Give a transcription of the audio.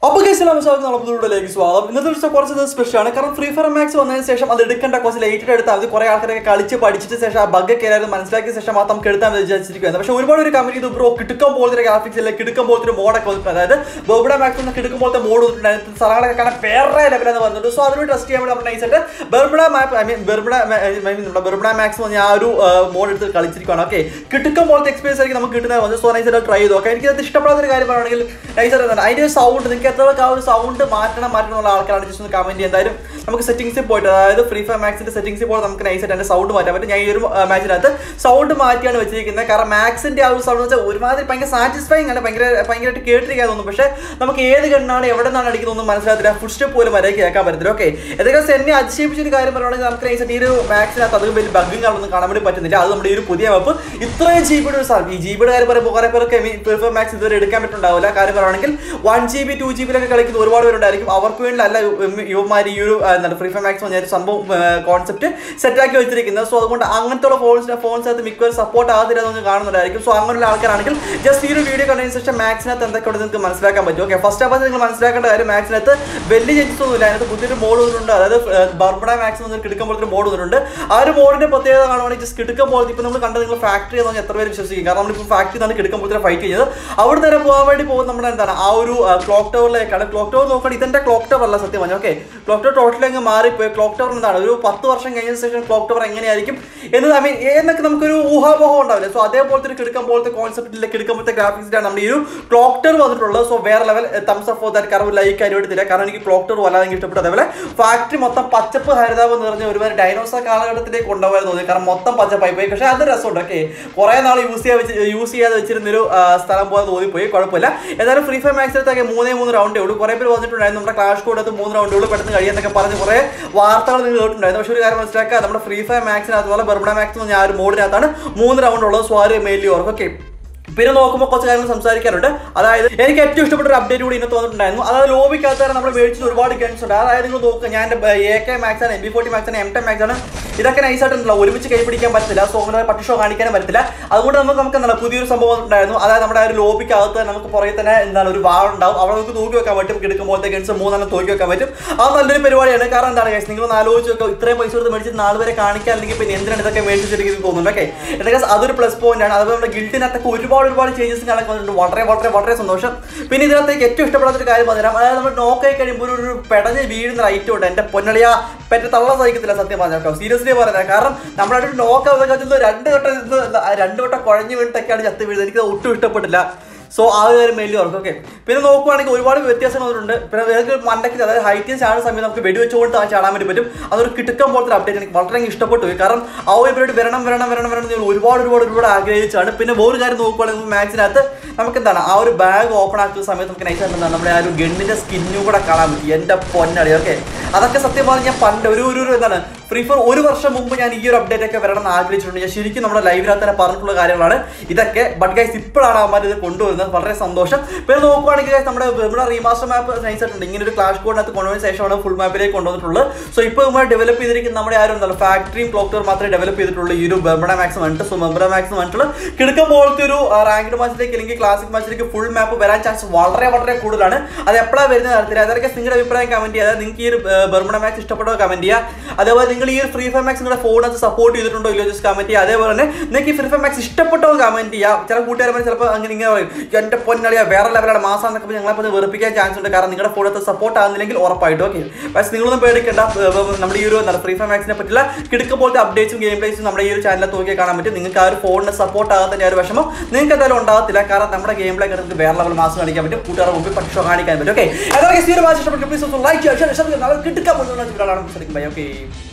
അപ്പോൾ കേസ് നമസ്കാരം നമ്മളതിലൂടെലേക്ക് സ്വാഗതം ഇന്നത്തെ ദിവസം കുറച്ച് ദിവസം സ്പെഷ്യൽ ആണ് കാരണം ഫ്രീ ഫയർ മാക്സ് വന്നതിന് ശേഷം അത് എടുക്കേണ്ട കുറച്ച് ലേറ്റ് എടുത്താൽ മതി കുറെ ആൾക്കാരൊക്കെ കളിച്ച് പഠിച്ചിട്ട് ശേഷം ആ ബഗ് ഒക്കെ ആയിരുന്നു മനസ്സിലാക്കിയ ശേഷം മാത്രം നമുക്ക് എടുത്താൽ വിചാരിച്ചിരിക്കുന്നത് പക്ഷേ ഒരുപാട് ഒരു കമ്പനി ഇത് ബ്രോ കിടക്കം പോലത്തെ ഗ്രാഫിക്സ് ഇല്ല കിടക്കം പോലത്തെ ഒരു മോഡൊക്കെ വന്നിട്ടുണ്ട് അതായത് ബോബിഡ മാക്സ് എന്ന കിടക്കം പോലത്തെ മോഡ് വന്നിട്ടുണ്ട് സ്ഥലങ്ങളൊക്കെ കാണാൻ വേറെ ലെവലെന്ന് പറഞ്ഞിട്ട് സോ അതിനോട് ടെസ്റ്റ് ചെയ്യാൻ വേണ്ടി നമ്മൾ നൈസായിട്ട് Bermuda map I mean Bermuda I mean നമ്മുടെ ബെർമുഡ മാക്സ് പറഞ്ഞ ആ ഒരു മോഡ് എടുത്ത് കളിച്ചിരിക്കുകയാണ് ഓക്കെ കിടക്കം പോലത്തെ എക്സ്പീരിയൻസ് ആയിരിക്കും നമുക്ക് കിട്ടുന്നത് വന്ന് സോ നൈസായിട്ട് ട്രൈ ചെയ്തു ഓക്കെ എനിക്ക് അത് ഇഷ്ടപ്പെടാത്ത ഒരു കാര്യം പറയുകയാണെങ്കിൽ നൈസായിട്ട് അതിൻ്റെ സൗണ്ട് നിങ്ങൾക്ക് എത്ര ആ ഒരു സൗണ്ട് മാറ്റണം മാറ്റണം എന്നുള്ള ആൾക്കാരാണ് ജസ്റ്റ് ഒന്ന് കമന്റ് ചെയ്യുക എന്തായാലും നമുക്ക് സെറ്റിംഗ്സിൽ പോയിട്ട് അതായത് ഫ്രീ ഫയർ മാക്സിന്റെ സെറ്റിംഗ്സിൽ പോയിട്ട് നമുക്ക് നൈസായിട്ട് അതിന്റെ സൗണ്ട് മാറ്റാൻ പറ്റും ഞാൻ ഈ ഒരു മാച്ചിനകത്ത് സൗണ്ട് മാറ്റിയാണ് വെച്ചിരിക്കുന്നത് കാരണം മാക്സിന്റെ ആ ഒരു സൗണ്ട് വെച്ചാൽ ഒരുമാതിരി ഭയങ്കര സാറ്റിസ്ഫൈങ് ആണ് ഭയങ്കര ഭയങ്കരമായിട്ട് കേട്ടിരിക്കാൻ തോന്നുന്നു പക്ഷേ നമുക്ക് ഏത് കണ്ണാണ് എവിടെ നിന്നാണ് അടിക്കുന്നതൊന്നും മനസ്സിലാകത്തില്ല ഫുഡ് സ്റ്റെപ്പ് പോലും വരെ കേൾക്കാൻ പറ്റത്തില്ല ഓക്കെ ഏതൊക്കെ എന്നെ അതിശയിപ്പിച്ച ഒരു കാര്യം പറയുകയാണെങ്കിൽ നമുക്ക് നൈസായിട്ട് ഈ ഒരു മാക്സിനകത്ത് അധികം വലിയ ബഗ്ഗും കാര്യമൊന്നും കാണാൻ വേണ്ടി പറ്റുന്നില്ല അത് നമ്മുടെ ഈ ഒരു പുതിയ മാപ്പ് ഇത്രയും ജി ബിയുടെ ഒരു സാധനം ഈ ജി ബിയുടെ കാര്യം പറയുമ്പോൾ കുറേ പേർക്ക് ഫ്രീ ഫയർ മാക്സ് ഇതുവരെ എടുക്കാൻ പറ്റുന്നുണ്ടാവില്ല കാര്യം പറയുകയാണെങ്കിൽ one G B two G ബിയിലൊക്കെ കളിക്കുന്ന ഒരുപാട് പേരുണ്ടായിരിക്കും അവർക്ക് വേണ്ടി അല്ല യുവമാർ ഈ ഒരു എന്താണ് ഫ്രീ ഫയർ മാക്സ് പറഞ്ഞ ഒരു സംഭവം കോൺസെപ്റ്റ് സെറ്റാക്കി വെച്ചിരിക്കുന്നത് സോ അതുകൊണ്ട് അങ്ങനത്തെ ഉള്ള ഫോൺസിന് ഫോൺസിനകത്ത് മിക്കവരും സപ്പോർട്ട് ആകത്തില്ല എന്ന് കാണുന്നുണ്ടായിരിക്കും സോ അങ്ങനെയുള്ള ആൾക്കാരാണെങ്കിൽ ജസ്റ്റ് ഈ ഒരു വീഡിയോ കണ്ടതിന് ശേഷം മാക്സിനകത്ത് എന്തൊക്കെ ഉണ്ടെന്ന് നിങ്ങൾക്ക് മനസ്സിലാക്കാൻ പറ്റും ഓക്കെ ഫസ്റ്റ് ഓഫ് ഓൾ നിങ്ങൾ മനസ്സിലാക്കേണ്ട കാര്യം മാക്സിനകത്ത് വലിയ ചേഞ്ചസ് ഒന്നുമില്ല അതിനകത്ത് പുതിയൊരു മോഡ് വന്നിട്ടുണ്ട് അതായത് ബർബഡ മാക്സ് എന്ന് കിടക്കാൻ പോലത്തെ മോഡ് വന്നിട്ടുണ്ട് ആ ഒരു മോഡിന്റെ പ്രത്യേകത കാണുവാണെങ്കിൽ ജസ്റ്റ് കിടക്കാൻ പോലത്തെ ഇപ്പൊ നമ്മൾ കണ്ടത് നിങ്ങൾ ഫാക്ടറി എന്ന് പറഞ്ഞാൽ എത്ര പേര് വിശ്വസിക്കും കാരണം നമ്മളിപ്പോൾ ഫാക്ടറി നിന്നാണ് കിടക്കാൻ പോലത്തെ ഫൈറ്റ് ചെയ്യുന്നത് അവിടെ നേരെ പോകാൻ വേണ്ടി പോകുന്ന നമ്മുടെ എന്താണ് ആ ഒരു ക്ലോക്ക് ടവറിലേക്കാണ് ക്ലോക്ക് ടവർ നോക്കണം ഇതെന്റെ ക്ലോക്ക് ടവർ അല്ല സത്യം പറഞ്ഞു ഓക്കെ ക്ലോക്ക് ടവർ ടോട്ടലി അങ്ങ് മാറിപ്പോയി ക്ലോക്ക് ടവർ എന്താണ് ഒരു പത്ത് വർഷം കഴിഞ്ഞ ശേഷം ക്ലോക്ക് ടവർ എങ്ങനെയായിരിക്കും എന്ന് ഐ മീൻ എന്നൊക്കെ നമുക്കൊരു ഊഹാപോഹം ഉണ്ടാവില്ല സോ അതേപോലത്തെ ഒരു കിടക്കാൻ പോലത്തെ കോൺസെപ്റ്റിലെ കിടക്കാൻ പോലത്തെ ഗ്രാഫിക്സിലാണ് നമ്മുടെ ഈ ഒരു ക്ലോക്ക് ടവർ വന്നിട്ടുള്ളത് സോ വേറെ level thumbs of for that കാരണം ലൈക്ക് ആരും എടുത്തില്ല കാരണം എനിക്ക് ക്ലോക്ക് ടവർ വല്ലാതെ എനിക്ക് ഇഷ്ടപ്പെട്ടു അതേപോലെ ഫാക്ടറി മൊത്തം പച്ചപ്പ് ഹരിതാവ് നിറഞ്ഞ ഒരുപാട് ഡൈനോസർ കാലഘട്ടത്തിലേക്ക് കൊണ്ടുപോകാൻ തോന്നി കാരണം മൊത്തം പച്ചപ്പായി പോയി പക്ഷേ അത് രസമുണ്ട് ഓക്കെ കുറേ നാൾ യൂസ് ചെയ്യാൻ വെച്ച് യൂസ് ചെയ്യാതെ വെച്ചിരുന്നൊരു ആ, സ്ഥലം പോലെ തോന്നിപ്പോയി കുഴപ്പമില്ല ഏതായാലും ഫ്രീ ഫയർ മാക്സിലത്തൊക്കെ മൂന്നേ മൂന്ന് റൗണ്ടേ ഉള്ളൂ കുറേ പേര് വന്നിട്ടുണ്ടായിരുന്നു നമ്മുടെ ക്ലാഷ് കോഡത്ത് മൂന്ന് റൗണ്ടേ ഉള്ളൂ പെട്ടെന്ന് കഴിയാന്നൊക്കെ പറഞ്ഞ് കുറേ വാർത്തകൾ നിങ്ങൾ കേട്ടിട്ടുണ്ടായിരുന്നു പക്ഷേ ഒരു കാര്യം മനസ്സിലാക്കുക നമ്മുടെ ഫ്രീ ഫയർ മാക്സിനകത്ത് അതുപോലെ ബർബഡ മാക്സ് എന്ന് പറഞ്ഞ ആ ഒരു മോഡിനകത്താണ് മൂന്ന് റൗണ്ട് ഉള്ളത് സ്വാരി മെയിലി ഓർക്ക് ഓക്കെ പിന്നെ നോക്കുമ്പോൾ കുറച്ച് കാര്യങ്ങൾ സംസാരിക്കാറുണ്ട് അതായത് എനിക്ക് ഏറ്റവും ഇഷ്ടപ്പെട്ട ഒരു അപ്ഡേറ്റ് കൂടി ഇന്നത്തെ വന്നിട്ടുണ്ടായിരുന്നു അതായത് ലോബിക്കകത്ത് നമ്മൾ മേടിച്ചത് ഒരുപാട് ഗൺസ് ഉണ്ട് അതായത് നിങ്ങൾ നോക്കുക ഞാൻ എൻ്റെ എ കെ മാക്സ് ആണ് എം ബി ഫോർട്ടി മാക്സ് ആണ് എം ടെൻ മാക്സ് ആണ് ഇതൊക്കെ നൈസായിട്ടുണ്ടല്ലോ ഒരുമിച്ച് കൈ പിടിക്കാൻ പറ്റില്ല സോ അങ്ങനെ പട്ടി ഷോ കാണിക്കാനും പറ്റില്ല അതുകൊണ്ട് നമുക്ക് നമുക്ക് എന്താണ് പുതിയൊരു സംഭവം ഉണ്ടായിരുന്നു അതായത് നമ്മുടെ ആ ഒരു ലോബിക്കകത്ത് നമുക്ക് പുറകെ തന്നെ എന്താണ് ഒരു വാൾ ഉണ്ടാവും അവിടെ നമുക്ക് തൂക്കി വെക്കാൻ പറ്റും കിടക്കുമ്പോഴത്തെ ഗൺസ് മൂന്നെണ്ണം തൂക്കി വെക്കാൻ പറ്റും അത് നല്ലൊരു പരിപാടിയാണ് കാരണം എന്താണ് guys, നിങ്ങൾ ഒന്ന് ആലോചിച്ച് നോക്കുക ഇത്രയും പൈസ കൊടുത്ത് മേടിച്ചിട്ട് നാല് വരെ കാണിക്കാൻ അല്ലെങ്കിൽ പിന്നെ എന്തിനാണ് ഇതൊക്കെ മേടിച്ചിരിക്കുന്നത് തോന്നുന്നു ഓക്കെ എന്നൊക്കെ അതൊരു പ്ലസ് പോയിന്റ് ആണ് അതുപോലെ നമ്മുടെ ഗിൽറ്റിനകത്തൊക്കെ ഒരുപാട് ഒരുപാട് ചേഞ്ചസ് കാണാൻ വന്നിട്ടുണ്ട് വളരെ വളരെ വളരെ സന്തോഷം പിന്നെ ഇതിനകത്തേക്ക് ഏറ്റവും ഇഷ്ടപ്പെടാത്ത ഒരു കാര്യം പറഞ്ഞുതരാം അതായത് നമ്മൾ നോക്കായി കഴിയുമ്പോൾ ഒരു- ഒരു പെടഞ്ഞ് വീഴുന്ന ഐറ്റം ഉണ്ട് എൻ്റെ പൊന്നളിയ പറ്റ തള്ള സഹിക്കത്തില്ല സത്യം പറഞ്ഞേക്കാം സീരിയസ്ലി പറഞ്ഞത് കാരണം നമ്മളായിട്ട് നോക്കാവുന്ന രണ്ട് വട്ടം ഇരുന്ന് രണ്ട് വട്ടം കുഴഞ്ഞു വീണിട്ടൊക്കെയാണ് ചത്ത് വീഴുന്നത് എനിക്ക് ഒട്ടും ഇഷ്ടപ്പെട്ടില്ല സോ ആ ഒരു കാര്യം മെയിൻ ഓർക്കും ഓക്കെ പിന്നെ നോക്കുവാണെങ്കിൽ ഒരുപാട് വ്യത്യാസങ്ങൾ വന്നിട്ടുണ്ട് പിന്നെ വേറെ മണ്ടയ്ക്ക് അതായത് ഹൈറ്റിൽ ചാടുന്ന സമയത്ത് നമുക്ക് വെടിവെച്ചുകൊണ്ട് ആ ചാടാൻ വേണ്ടി പറ്റും അതൊരു കിട്ടുക്കം പോലത്തെ അപ്ഡേറ്റ് എനിക്ക് വളരെ ഇഷ്ടപ്പെട്ടു പോയി കാരണം ആ ഒരു പരിപാടി വരണം വരണം വരണം വരണം എന്ന് ഞാൻ ഒരുപാട് ഒരുപാട് ഒരുപാട് ആഗ്രഹിച്ചാണ് പിന്നെ വേറൊരു കാര്യം നോക്കുവാണെങ്കിൽ മാക്സിനകത്ത് നമുക്ക് എന്താണ് ആ ഒരു ബാഗ് ഓപ്പൺ ആക്കുന്ന സമയത്ത് നമുക്ക് നൈസ് എന്താണ് നമ്മുടെ ആ ഒരു ഗണ്ണിന്റെ സ്കിന്നും കൂടെ കാണാൻ പറ്റി എൻ്റെ പൊന്നടി ഓക്കെ അതൊക്കെ സത്യം പറഞ്ഞാൽ ഞാൻ പണ്ട് ഒരു ഒരു ഒരു എന്താണ് ഫ്രീ ഫയർ ഒരു വർഷം മുമ്പ് ഞാൻ ഈ ഒരു അപ്ഡേറ്റ് ഒക്കെ വരണം എന്ന് ആഗ്രഹിച്ചിട്ടുണ്ട് ഞാൻ ശരിക്കും നമ്മുടെ ലൈവിനകത്ത് തന്നെ പറഞ്ഞിട്ടുള്ള കാര്യങ്ങളാണ് ഇതൊക്കെ ബട്ട് ഗൈസ് ഇപ്പോഴാണ് അവന്മാർ ഇത് കൊണ്ടുവരുന്നത് വളരെ സന്തോഷം പിന്നെ നോക്കുവാണെങ്കിൽ guys, നമ്മുടെ നമ്മുടെ റീമാസ്റ്റർ മാപ്പ് നൈസ് ആയിട്ടുണ്ട് ഇങ്ങനെ ഒരു ക്ലാഷ് കോഡിനകത്ത് കൊണ്ടുവന്ന ശേഷമാണ് ഫുൾ മാപ്പിലേക്ക് കൊണ്ടുവന്നിട്ടുള്ളത് സോ ഇപ്പോൾ നമ്മൾ ഡെവലപ്പ് ചെയ്തിരിക്കുന്ന നമ്മുടെ ആരും എന്താണ് ഫാക്ടറിയും ക്ലോക്ക് മാത്രമേ ഡെവലപ്പ് ചെയ്തിട്ടുള്ളൂ ഈ ഒരു ബെർമഡ മാക്സ് വന്നിട്ട് സോ ബെർമഡ മാക്സ് വന്നിട്ടുള്ള കിടക്കം പോലത്തെ ഒരു റാങ്ക്ഡ് മാച്ചിലേക്ക് അല്ലെങ്കിൽ ക്ലാസിക് മാച്ചിലേക്ക് ഫുൾ മാപ്പ് വരാൻ ചാൻസ് വളരെ വളരെ കൂടുതലാണ് അത് എപ്പോഴാണ് വരുന്നത് അറിയത്തില്ല അതൊക്കെ നിങ്ങളുടെ അഭിപ്രായം കമന്റ് ചെയ്യുക അതായത് നിങ്ങൾക്ക് ഈ ഒരു ബെർമഡ മാക്സ് ഇഷ്ടപ്പെട്ടോ കമന്റ് ചെയ്യുക അതേപോലെ നിങ്ങൾ ഈ ഒരു ഫ്രീ ഫയർ മാക്സ് നിങ്ങളുടെ ഫോണിനകത്ത് സപ്പോർട്ട് ചെയ്തിട്ടുണ്ടോ ഇല്ലയോ ജസ്റ്റ് കമന്റ് ചെയ്യുക അതേപോലെ തന്നെ നിങ്ങൾക്ക് ഈ ഫ്രീ ഫയർ മാക്സ് ഇഷ്ടപ്പെട്ടോ കമന്റ് ചെയ്യുക ചില കൂട്ടുകാരന്മാർ ചിലപ്പോൾ അങ്ങനെ ഇങ്ങനെ പറയും എൻ്റെ പൊന്നളിയാ വേറെ ലെവലാണ് മാസം എന്നൊക്കെ ഞങ്ങളപ്പോൾ വെറുപ്പിക്കാൻ ചാൻസ് ഉണ്ട് കാരണം നിങ്ങളുടെ ഫോണിനകത്ത് സപ്പോർട്ട് ആകുന്നില്ലെങ്കിൽ ഉറപ്പായിട്ടും ഓക്കെ പക്ഷേ നിങ്ങളൊന്നും പേടിക്കേണ്ട ഏർ, ഏർ, നമ്മുടെ ഈ ഒരു എന്താണ് ഫ്രീ ഫയർ മാക്സിനെ പറ്റില്ല കിടക്ക പോലത്തെ അപ്ഡേറ്റ്സും ഗെയിം പ്ലേസും നമ്മുടെ ഈ ഒരു ചാനലിൽ നോക്കിയാൽ കാണാൻ പറ്റും നിങ്ങൾക്ക് ആ ഒരു ഫോണിന് സപ്പോർട്ട് ആകാത്ത ആ ഒരു വിഷമം നിങ്ങൾക്ക് എന്തായാലും ഉണ്ടാകത്തില്ല കാരണം നമ്മുടെ ഗെയിം പ്ലേ നിങ്ങൾക്ക് വേറെ ലെവൽ മാസം കാണിക്കാൻ പറ്റും കൂട്ടുകാരുടെ മുമ്പിൽ പക്ഷോ കാണിക്കാൻ പറ്റും ഓക്കെ അതൊക്കെ ഈ ഒരു മാസം ഇഷ്ടപ്പെട്ടു പ്ലീസ് ലൈക്ക് ചെയ്യാം ഷെയർ ചെയ്യാം കിടക്കാൻ പോകുന്ന ഓക്കെ